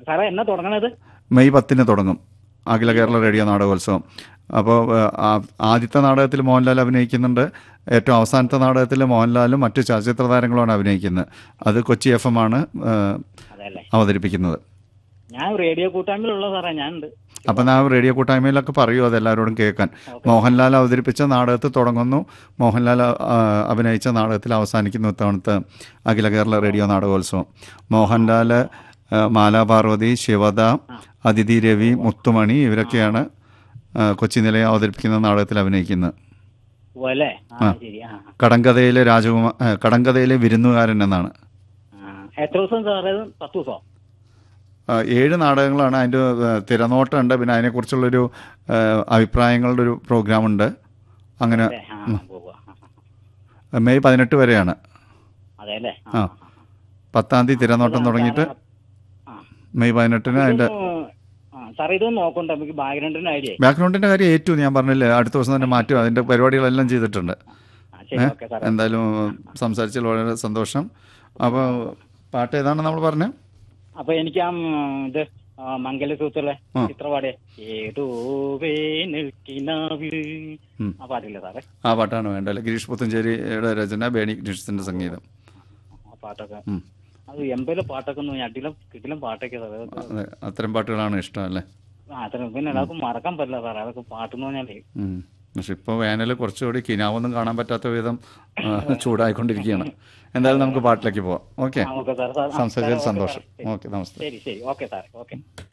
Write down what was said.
സാറേ എന്നാ തുടങ്ങണത് മെയ് പത്തിന് തുടങ്ങും അഖില കേരള റേഡിയോ നാടകോത്സവം അപ്പോൾ ആദ്യത്തെ നാടകത്തിൽ മോഹൻലാൽ അഭിനയിക്കുന്നുണ്ട് ഏറ്റവും അവസാനത്തെ നാടകത്തിൽ മോഹൻലാലും മറ്റു ചലച്ചിത്ര താരങ്ങളുമാണ് അഭിനയിക്കുന്നത് അത് കൊച്ചി എഫ് എം ആണ് ആ, അതെല്ലേ അവതരിപ്പിക്കുന്നത് ഞാൻ റേഡിയോ കൂട്ടായ്മയിലുള്ള സാറേ ഞാനുണ്ട് അപ്പം ഞാൻ റേഡിയോ കൂട്ടായ്മയിലൊക്കെ പറയൂ അത് എല്ലാവരോടും കേൾക്കാൻ മോഹൻലാൽ അവതരിപ്പിച്ച നാടകത്തിൽ തുടങ്ങുന്നു മോഹൻലാൽ ആ, അഭിനയിച്ച നാടകത്തിൽ അവസാനിക്കുന്നു ഇത്തവണത്തെ അഖില കേരള റേഡിയോ നാടകോത്സവം മോഹൻലാൽ ആ, മാലാപാർവതി ശിവദ അതിഥി രവി മുത്തുമണി ഇവരൊക്കെയാണ് ആ, കൊച്ചി നിലയം അവതരിപ്പിക്കുന്ന നാടകത്തിൽ അഭിനയിക്കുന്നത് ഓ അല്ലേ ആ ശരി ആ കടങ്കഥയിലെ രാജകുമാർ ആ, കടങ്കഥയിലെ വിരുന്നുകാരൻ എന്നാണ് ആ. എത്ര ദിവസം സാറേ ഇത്? പത്ത് ദിവസം ആ, ഏഴ് നാടകങ്ങളാണ് അതിൻ്റെ തിരനോട്ടമുണ്ട് പിന്നെ അതിനെക്കുറിച്ചുള്ളൊരു ആ, അഭിപ്രായങ്ങളുടെ ഒരു പ്രോഗ്രാമുണ്ട് അങ്ങനെ അല്ലേ ആ പോവുക ആ, ആ. മെയ് പതിനെട്ട് വരെയാണ് അതെ അല്ലേ ആ പത്താം തീയതി തിരനോട്ടം തുടങ്ങിയിട്ട് ആ മെയ് പതിനെട്ടിന് അതിൻ്റെ ഇതൊന്ന് ആ സാറേ ഇതൊന്നും നോക്കണ്ട നമുക്ക് ബാക്ക്ഗ്രൗണ്ടിന് ഐഡിയ ബാക്ക്ഗ്രൗണ്ടിൻ്റെ കാര്യം ഏറ്റു ഞാൻ പറഞ്ഞില്ലേ അടുത്ത ദിവസം തന്നെ മാറ്റും അതിൻ്റെ പരിപാടികളെല്ലാം ചെയ്തിട്ടുണ്ട് ആ ശരി ഓക്കെ സാറേ എന്തായാലും സംസാരിച്ചതിൽ വളരെ സന്തോഷം അപ്പോൾ പാട്ട് ഏതാണ് നമ്മൾ പറഞ്ഞത് അപ്പൊ എനിക്ക് ആ ഉം, ഇത് ആ, മംഗലസൂത്രല്ലേ ആ. ചിത്രപാടിയ ഏതോ വേനൽക്കിനാവിൽ ഉം. ആ പാട്ടില്ലേ സാറേ ആ പാട്ടാണ് വേണ്ടത് ഗിരീഷ് പുത്തഞ്ചേരിയുടെ രചന ബേണി ഗിരീഷിൻ്റെ സംഗീതം ആ പാട്ടൊക്കെ ഉം. അത് എമ്പയിലെ പാട്ടൊക്കെ ഒന്ന് അടിയിലും കിട്ടിലും പാട്ടൊക്കെ സാറേ അതൊക്കെ അതെ അത്തരം പാട്ടുകളാണ് ഇഷ്ടം അല്ലേ ആ അത്ര പിന്നെ അതൊക്കെ മറക്കാൻ പറ്റില്ല സാറേ അതൊക്കെ പാട്ടെന്ന് പറഞ്ഞാലേ ഉം. പക്ഷെ ഇപ്പോൾ വേനൽ കുറച്ചുകൂടി കിനാവൊന്നും കാണാൻ പറ്റാത്ത വിധം ആ, ചൂടായിക്കൊണ്ടിരിക്കുകയാണ് എന്തായാലും നമുക്ക് പാട്ടിലേക്ക് പോവാം ഓക്കെ ആ ഓക്കെ സാർ സാർ ആ, സംസാരിച്ചതിൽ സാറേ, ഓക്കെ സന്തോഷം സാറേ. ഓക്കെ നമസ്തേ ശരി ശരി ഓക്കെ സാറേ ഓക്കെ